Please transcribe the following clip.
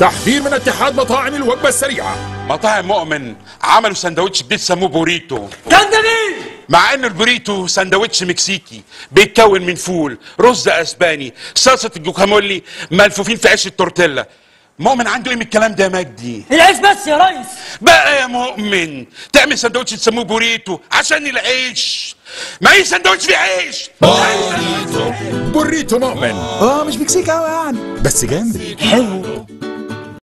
تحذير من اتحاد مطاعم الوجبة السريعة مطاعم مؤمن عملوا سندوتش جديد سموه بوريتو كان جميل مع ان البوريتو سندوتش مكسيكي بيتكون من فول رز اسباني صلصه الجوكامولي ملفوفين في عيش التورتيلا مؤمن عنده ايه من الكلام ده يا مجدي العيش بس يا ريس بقى يا مؤمن تعمل سندوتش تسموه بوريتو عشان العيش ما اي سندوتش فيه عيش بوريتو مؤمن اه مش مكسيك قوي يعني بس جامد حلو